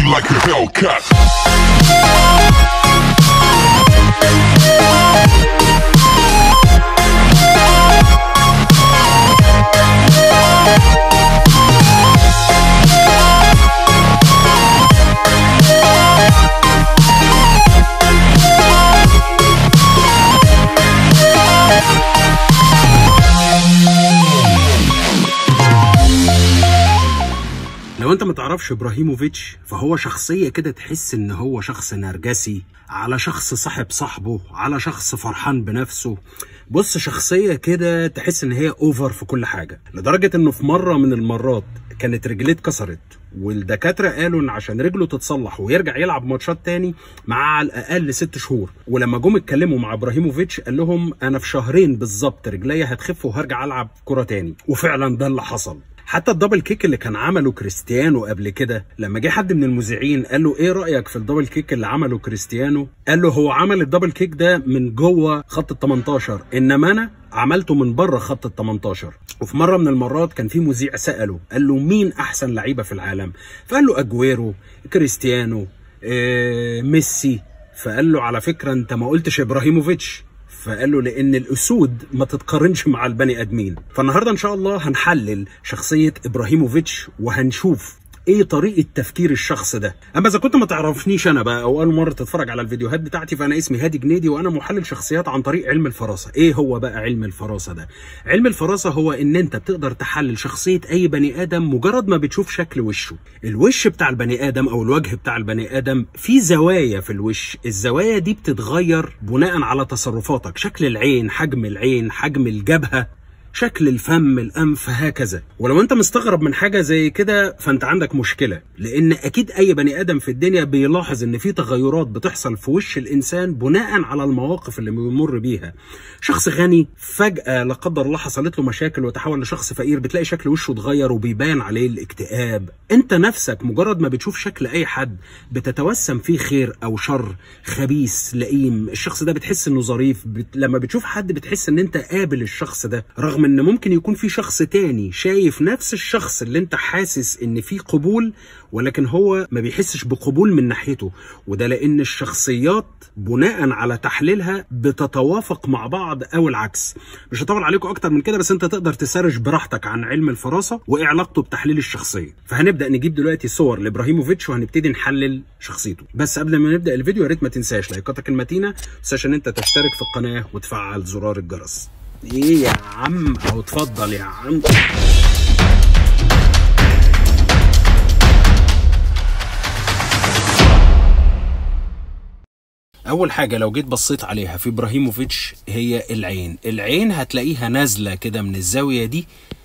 like a Hellcat. لو انت ما تعرفش ابراهيموفيتش فهو شخصية كده تحس ان هو شخص نرجسي على شخص صاحب صاحبه على شخص فرحان بنفسه بص شخصية كده تحس ان هي اوفر في كل حاجة لدرجة انه في مرة من المرات كانت رجليه اتكسرت والدكاترة قالوا ان عشان رجله تتصلح ويرجع يلعب ماتشات تاني مع على الاقل ست شهور ولما جم اتكلموا مع ابراهيموفيتش قال لهم انا في شهرين بالظبط رجليا هتخف وهرجع العب كرة تاني وفعلا ده اللي حصل حتى الدبل كيك اللي كان عمله كريستيانو قبل كده لما جه حد من المذيعين قال له ايه رايك في الدبل كيك اللي عمله كريستيانو قال له هو عمل الدبل كيك ده من جوه خط ال 18 انما انا عملته من بره خط ال 18 وفي مره من المرات كان في مذيع ساله قال له مين احسن لعيبه في العالم فقال له اجويرو كريستيانو إيه ميسي فقال له على فكره انت ما قلتش ابراهيموفيتش فقال له لان الاسود ما تتقارنش مع البني ادمين فالنهارده ان شاء الله هنحلل شخصيه ابراهيموفيتش وهنشوف ايه طريقه تفكير الشخص ده اما اذا كنت ما تعرفنيش انا بقى او اول مره تتفرج على الفيديوهات بتاعتي فانا اسمي هادي جنيدي وانا محلل شخصيات عن طريق علم الفراسه ايه هو بقى علم الفراسه ده علم الفراسه هو ان انت بتقدر تحلل شخصيه اي بني ادم مجرد ما بتشوف شكل وشه الوش بتاع البني ادم او الوجه بتاع البني ادم في زوايا في الوش الزوايا دي بتتغير بناء على تصرفاتك شكل العين حجم العين حجم الجبهه شكل الفم الانف هكذا ولو انت مستغرب من حاجه زي كده فانت عندك مشكله لان اكيد اي بني ادم في الدنيا بيلاحظ ان في تغيرات بتحصل في وش الانسان بناء على المواقف اللي بيمر بيها شخص غني فجاه لا قدر الله حصلت له مشاكل وتحول لشخص فقير بتلاقي شكل وشه اتغير وبيبان عليه الاكتئاب انت نفسك مجرد ما بتشوف شكل اي حد بتتوسم فيه خير او شر خبيث لئيم الشخص ده بتحس انه ظريف بت... لما بتشوف حد بتحس ان انت قابل الشخص ده رغم ان ممكن يكون في شخص تاني شايف نفس الشخص اللي انت حاسس ان فيه قبول ولكن هو ما بيحسش بقبول من ناحيته وده لان الشخصيات بناء على تحليلها بتتوافق مع بعض او العكس مش هطول عليكم اكتر من كده بس انت تقدر تسرش براحتك عن علم الفراسه وايه علاقته بتحليل الشخصيه فهنبدا نجيب دلوقتي صور لابراهيموفيتش وهنبتدي نحلل شخصيته بس قبل ما نبدا الفيديو يا ريت ما تنساش لايكاتك المتينه ما تنساش ان انت تشترك في القناه وتفعل زرار الجرس ايه يا عم او اتفضل يا عم اول حاجه لو جيت بصيت عليها في ابراهيموفيتش هي العين العين هتلاقيها نازله كده من الزاويه دي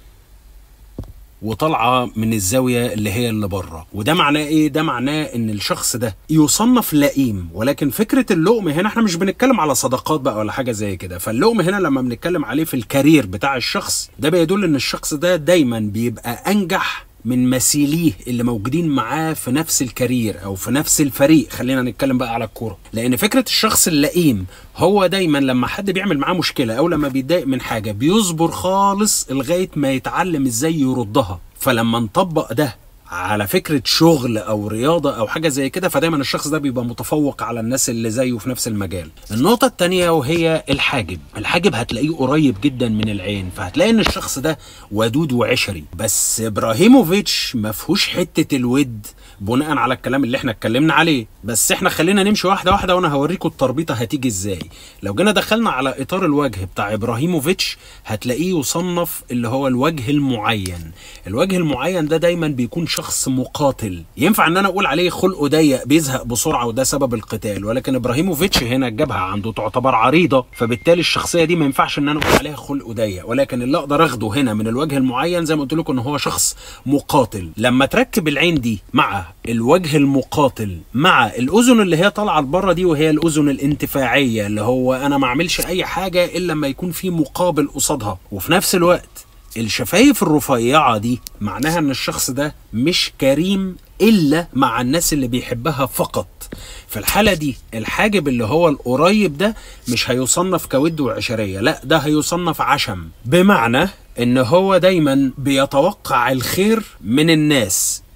وطالعه من الزاويه اللي هي اللي بره وده معناه ايه ده معناه ان الشخص ده يصنف لئيم ولكن فكره اللؤم هنا احنا مش بنتكلم على صداقات بقى ولا حاجه زي كده فاللؤم هنا لما بنتكلم عليه في الكارير بتاع الشخص ده بيدل ان الشخص ده دايما بيبقى انجح من مثيليه اللي موجودين معاه في نفس الكارير او في نفس الفريق خلينا نتكلم بقى على الكوره لان فكره الشخص اللئيم هو دايما لما حد بيعمل معاه مشكله او لما بيتضايق من حاجه بيصبر خالص لغايه ما يتعلم ازاي يردها فلما نطبق ده على فكرة شغل أو رياضة أو حاجة زي كده فدايما الشخص ده بيبقى متفوق على الناس اللي زيه في نفس المجال. النقطة التانية وهي الحاجب، الحاجب هتلاقيه قريب جدا من العين فهتلاقي إن الشخص ده ودود وعشري، بس إبراهيموفيتش ما فيهوش حتة الود بناء على الكلام اللي احنا اتكلمنا عليه بس احنا خلينا نمشي واحده واحده وانا هوريكم التربيطه هتيجي ازاي لو جينا دخلنا على اطار الوجه بتاع ابراهيموفيتش هتلاقيه يصنف اللي هو الوجه المعين الوجه المعين ده دايما بيكون شخص مقاتل ينفع ان انا اقول عليه خلقه ضيق بيزهق بسرعه وده سبب القتال ولكن ابراهيموفيتش هنا الجبهه عنده تعتبر عريضه فبالتالي الشخصيه دي ما ينفعش ان انا اقول عليها خلقه ضيق ولكن اللي اقدر اخده هنا من الوجه المعين زي ما قلت لكم ان هو شخص مقاتل لما تركب العين دي مع الوجه المقاتل مع الاذن اللي هي طالعه لبره دي وهي الاذن الانتفاعيه اللي هو انا ما اعملش اي حاجه الا لما يكون في مقابل قصادها وفي نفس الوقت الشفايف الرفيعه دي معناها ان الشخص ده مش كريم الا مع الناس اللي بيحبها فقط في الحاله دي الحاجب اللي هو القريب ده مش هيصنف كود وعشريه لا ده هيصنف عشم بمعنى ان هو دايما بيتوقع الخير من الناس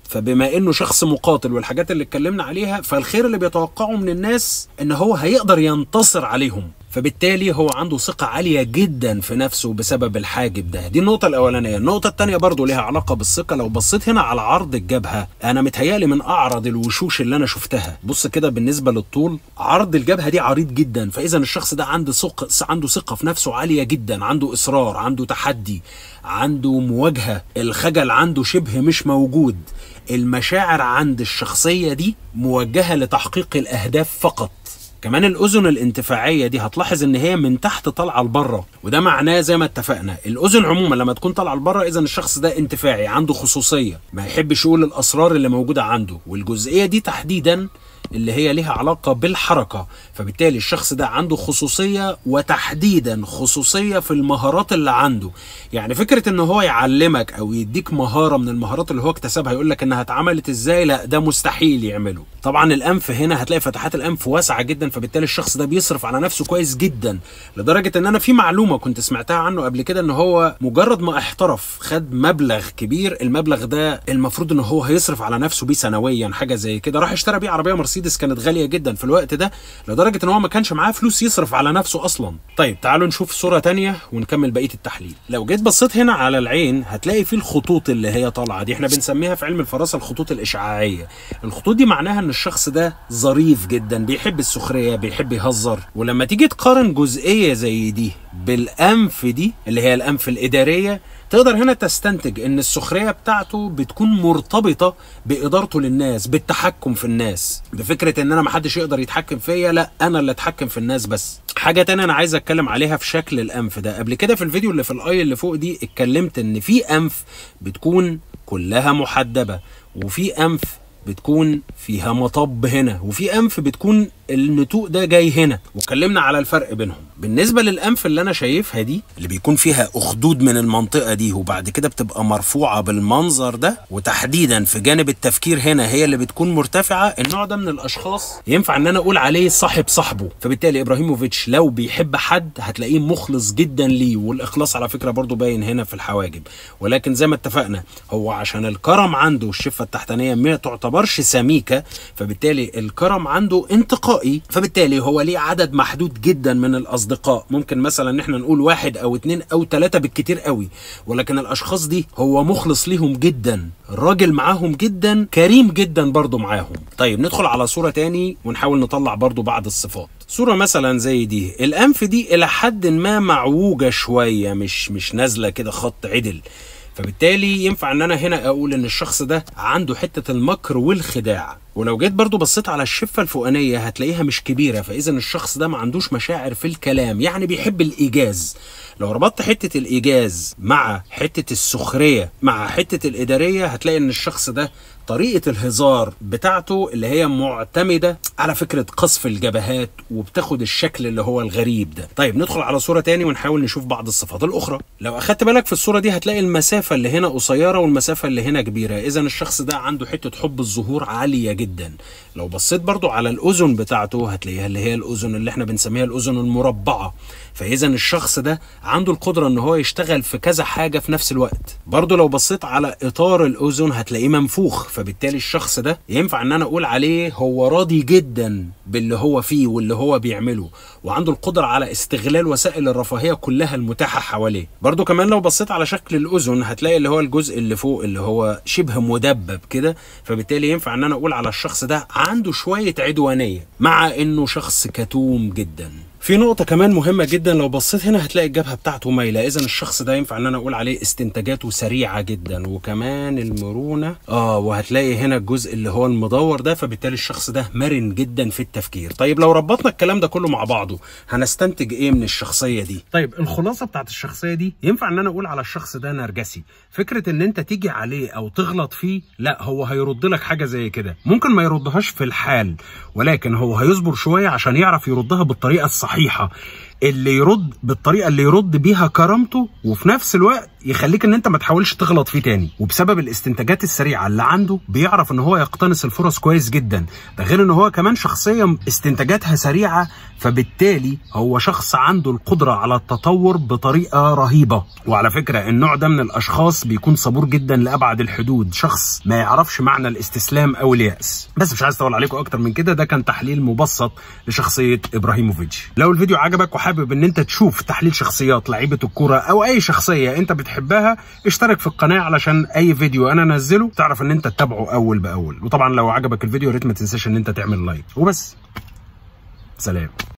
فبما انه شخص مقاتل والحاجات اللي اتكلمنا عليها فالخير اللي بيتوقعه من الناس ان هو هيقدر ينتصر عليهم فبالتالي هو عنده ثقة عالية جدا في نفسه بسبب الحاجب ده دي النقطة الأولانية النقطة التانية برضو ليها علاقة بالثقة لو بصيت هنا على عرض الجبهة أنا متهيألي من أعرض الوشوش اللي أنا شفتها بص كده بالنسبة للطول عرض الجبهة دي عريض جدا فإذا الشخص ده عنده ثقة عنده ثقة في نفسه عالية جدا عنده إصرار عنده تحدي عنده مواجهة الخجل عنده شبه مش موجود المشاعر عند الشخصية دي موجهة لتحقيق الأهداف فقط كمان الاذن الانتفاعيه دي هتلاحظ ان هي من تحت طالعه لبره وده معناه زي ما اتفقنا الاذن عموما لما تكون طالعه لبره اذا الشخص ده انتفاعي عنده خصوصيه ما يحبش يقول الاسرار اللي موجوده عنده والجزئيه دي تحديدا اللي هي ليها علاقة بالحركة فبالتالي الشخص ده عنده خصوصية وتحديدا خصوصية في المهارات اللي عنده يعني فكرة ان هو يعلمك او يديك مهارة من المهارات اللي هو اكتسبها يقول لك انها اتعملت ازاي لا ده مستحيل يعمله طبعا الانف هنا هتلاقي فتحات الانف واسعة جدا فبالتالي الشخص ده بيصرف على نفسه كويس جدا لدرجة ان انا في معلومة كنت سمعتها عنه قبل كده ان هو مجرد ما احترف خد مبلغ كبير المبلغ ده المفروض ان هو هيصرف على نفسه بيه سنويا حاجة زي كده راح اشترى بيه عربية مرسيدس كانت غالية جدا في الوقت ده لدرجة ان هو ما كانش معاه فلوس يصرف على نفسه اصلا طيب تعالوا نشوف صورة تانية ونكمل بقية التحليل لو جيت بصيت هنا على العين هتلاقي فيه الخطوط اللي هي طالعة دي احنا بنسميها في علم الفراسة الخطوط الاشعاعية الخطوط دي معناها ان الشخص ده ظريف جدا بيحب السخرية بيحب يهزر ولما تيجي تقارن جزئية زي دي بالانف دي اللي هي الانف الادارية تقدر هنا تستنتج ان السخريه بتاعته بتكون مرتبطه بادارته للناس بالتحكم في الناس بفكره ان انا محدش يقدر يتحكم فيا لا انا اللي اتحكم في الناس بس حاجه تانية انا عايز اتكلم عليها في شكل الانف ده قبل كده في الفيديو اللي في الاي اللي فوق دي اتكلمت ان في انف بتكون كلها محدبه وفي انف بتكون فيها مطب هنا وفي انف بتكون النتوء ده جاي هنا واتكلمنا على الفرق بينهم بالنسبه للانف اللي انا شايفها دي اللي بيكون فيها اخدود من المنطقه دي وبعد كده بتبقى مرفوعه بالمنظر ده وتحديدا في جانب التفكير هنا هي اللي بتكون مرتفعه النوع ده من الاشخاص ينفع ان انا اقول عليه صاحب صاحبه فبالتالي ابراهيموفيتش لو بيحب حد هتلاقيه مخلص جدا ليه والاخلاص على فكره برضو باين هنا في الحواجب ولكن زي ما اتفقنا هو عشان الكرم عنده الشفه التحتانيه ما تعتبرش سميكه فبالتالي الكرم عنده انتقائي فبالتالي هو ليه عدد محدود جدا من الاصدقاء ممكن مثلا ان احنا نقول واحد او اتنين او تلاته بالكتير قوي ولكن الاشخاص دي هو مخلص ليهم جدا راجل معاهم جدا كريم جدا برضو معاهم طيب ندخل على صوره تاني ونحاول نطلع برضو بعض الصفات صوره مثلا زي دي الانف دي الى حد ما معوجه شويه مش مش نازله كده خط عدل فبالتالي ينفع ان انا هنا اقول ان الشخص ده عنده حته المكر والخداع ولو جيت برضو بصيت على الشفة الفوقانية هتلاقيها مش كبيرة فإذا الشخص ده ما عندوش مشاعر في الكلام يعني بيحب الإيجاز لو ربطت حتة الإيجاز مع حتة السخرية مع حتة الإدارية هتلاقي إن الشخص ده طريقة الهزار بتاعته اللي هي معتمدة على فكرة قصف الجبهات وبتاخد الشكل اللي هو الغريب ده طيب ندخل على صورة تاني ونحاول نشوف بعض الصفات الأخرى لو أخدت بالك في الصورة دي هتلاقي المسافة اللي هنا قصيرة والمسافة اللي هنا كبيرة إذا الشخص ده عنده حتة حب الظهور عالية جدا لو بصيت برضو على الأذن بتاعته هتلاقيها اللي هي الأذن اللي احنا بنسميها الأذن المربعة فإذا الشخص ده عنده القدرة إن هو يشتغل في كذا حاجة في نفس الوقت برضو لو بصيت على إطار الأذن هتلاقيه منفوخ فبالتالي الشخص ده ينفع ان انا اقول عليه هو راضي جدا باللي هو فيه واللي هو بيعمله وعنده القدرة على استغلال وسائل الرفاهية كلها المتاحة حواليه برضو كمان لو بصيت على شكل الأذن هتلاقي اللي هو الجزء اللي فوق اللي هو شبه مدبب كده فبالتالي ينفع ان انا اقول على الشخص ده عنده شوية عدوانية مع انه شخص كتوم جدا في نقطة كمان مهمة جدا لو بصيت هنا هتلاقي الجبهة بتاعته مايلة إذا الشخص ده ينفع إن أنا أقول عليه استنتاجاته سريعة جدا وكمان المرونة آه وهتلاقي هنا الجزء اللي هو المدور ده فبالتالي الشخص ده مرن جدا في التفكير طيب لو ربطنا الكلام ده كله مع بعضه هنستنتج إيه من الشخصية دي طيب الخلاصة بتاعت الشخصية دي ينفع إن أنا أقول على الشخص ده نرجسي فكرة إن أنت تيجي عليه أو تغلط فيه لا هو هيرد لك حاجة زي كده ممكن ما يردهاش في الحال ولكن هو هيصبر شوية عشان يعرف يردها بالطريقة الصحيحة اللي يرد بالطريقه اللي يرد بيها كرامته وفي نفس الوقت يخليك ان انت ما تحاولش تغلط فيه تاني وبسبب الاستنتاجات السريعه اللي عنده بيعرف ان هو يقتنص الفرص كويس جدا ده غير ان هو كمان شخصيه استنتاجاتها سريعه فبالتالي هو شخص عنده القدره على التطور بطريقه رهيبه وعلى فكره النوع ده من الاشخاص بيكون صبور جدا لابعد الحدود شخص ما يعرفش معنى الاستسلام او الياس بس مش عايز اطول عليكم اكتر من كده ده كان تحليل مبسط لشخصيه ابراهيموفيتش لو الفيديو عجبك وحابب ان انت تشوف تحليل شخصيات لعيبه الكوره او اي شخصيه انت بتحبها اشترك في القناه علشان اي فيديو انا انزله تعرف ان انت تتابعه اول باول وطبعا لو عجبك الفيديو يا ريت ما تنساش ان انت تعمل لايك وبس سلام